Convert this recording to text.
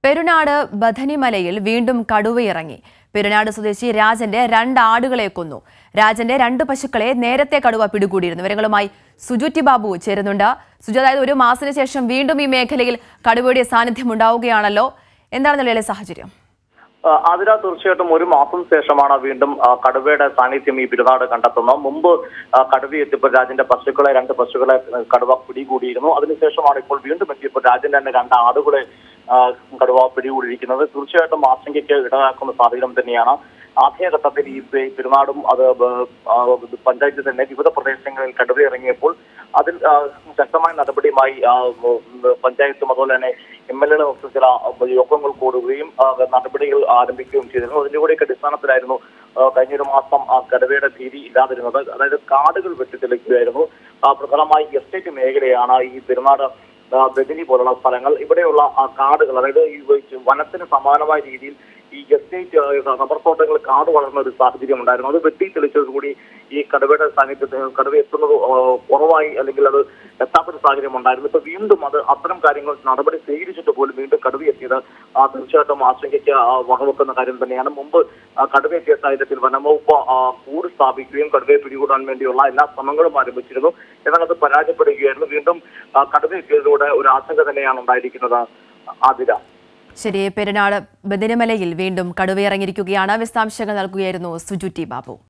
പെരുനാട് ബഥനിമലയിൽ വീണ്ടും കടുവയിറങ്ങി പെരുനാട് സ്വദേശി രാജന്റെ രണ്ട് ആടുകളെ കൊന്നു രാജന്റെ രണ്ട് പശുക്കളെ നേരത്തെ കടുവ പിടികൂടിയിരുന്നു വിവരങ്ങളുമായി സുജുറ്റി ബാബു ചേരുന്നുണ്ട് സുജു അതായത് ഒരു മാസത്തിന് ശേഷം വീണ്ടും ഈ മേഖലയിൽ കടുവയുടെ സാന്നിധ്യം ഉണ്ടാവുകയാണല്ലോ എന്താണ് നിലവിലെ സാഹചര്യം ആ, അതിര തീർച്ചയായിട്ടും ഒരു മാസം ശേഷമാണ് വീണ്ടും ആ, കടുവയുടെ സാന്നിധ്യം ഈ പെരുന്നാട് കണ്ടെത്തുന്നത് മുമ്പ് ആ, കടുവ എത്തിയപ്പോൾ രാജന്റെ പശുക്കളെ രണ്ട് പശുക്കളെ ആ, കടുവ പിടികൂടിയിരുന്നു അതിനുശേഷമാണ് ഇപ്പോൾ വീണ്ടും എത്തിയപ്പോൾ രാജന്റെ തന്നെ രണ്ട് ആടുകളെ ആ, കടുവ പിടികൂടിയിരിക്കുന്നത് തീർച്ചയായിട്ടും ആശങ്കയ്ക്ക് ഇടയാക്കുന്ന സാഹചര്യം തന്നെയാണ് ആദ്യഘട്ടത്തിൽ ഈ പെ- പെരുന്നാടും അത് ബ- ആ, പഞ്ചായത്തിൽ തന്നെ വിവിധ പ്രദേശങ്ങളിൽ കടുവ ഇറങ്ങിയപ്പോൾ അതിൽ ആ, ശക്തമായ നടപടിയുമായി ആ, ഉം, പഞ്ചായത്തും അതുപോലെ തന്നെ എം എൽ എയുടെ നേതൃത്വത്തിൽ ചില ആ, യോഗങ്ങൾ കൂടുകയും ആ, നടപടികൾ ആരംഭിക്കുകയും ചെയ്തിരുന്നു അതിന്റെ കൂടെയൊക്കെ അടിസ്ഥാനത്തിലായിരുന്നു ആ, കഴിഞ്ഞൊരു മാസം ആ കടുവയുടെ ഭീതി ഇല്ലാതിരുന്നത് അതായത് കാടുകൾ വെട്ടിത്തെളിക്കുകയായിരുന്നു ആ, പ്രധാനമായി എസ്റ്റേറ്റ് മേഖലയാണ് ഈ പെരുന്നാട് ആ, ബദിനി പോലുള്ള സ്ഥലങ്ങൾ ഇവിടെയുള്ള ആ കാടുകൾ അതായത് ഈ വനത്തിന് സമാനമായ രീതിയിൽ ഈ എസ്റ്റേറ്റ് ആ, റബ്ബർ തോട്ടങ്ങൾ കാട് വളർന്ന ഒരു സാഹചര്യം ഉണ്ടായിരുന്നു അത് വെട്ടി തെളിച്ചതോടുകൂടി ഈ കടുവയുടെ സാന്നിധ്യത്തിൽ കടുവ എത്തുന്നത് ആ, കുറവായി അല്ലെങ്കിൽ അത് എത്താത്തൊരു സാഹചര്യം ഉണ്ടായിരുന്നു ഇപ്പൊ വീണ്ടും അത് അത്തരം കാര്യങ്ങൾ നടപടി സ്വീകരിച്ചിട്ട് പോലും വീണ്ടും കടുവ എത്തിയത് ആ, തീർച്ചയായിട്ടും ആശങ്കയ്ക്ക് ആ, വകവെക്കുന്ന കാര്യം തന്നെയാണ് മുമ്പ് ആ, കടുവ എത്തിയ സാഹചര്യത്തിൽ വനംവകുപ്പ് ആ, കൂട് സ്ഥാപിക്കുകയും കടുവയെ പിടികൂടാൻ വേണ്ടിയുള്ള എല്ലാ ശ്രമങ്ങളും ആരംഭിച്ചിരുന്നു എന്നാൽ അത് പരാജയപ്പെടുകയായിരുന്നു വീണ്ടും ആ, കടുവ എത്തിയതിലൂടെ ഒരു ആശങ്ക തന്നെയാണ് ഉണ്ടായിരിക്കുന്നത് ആതിര ശരി പെരുനാട് ബദിനിമലയിൽ വീണ്ടും കടുവയിറങ്ങിയിരിക്കുകയാണ് വിശദാംശങ്ങൾ നൽകുകയായിരുന്നു സുജുറ്റി ബാബു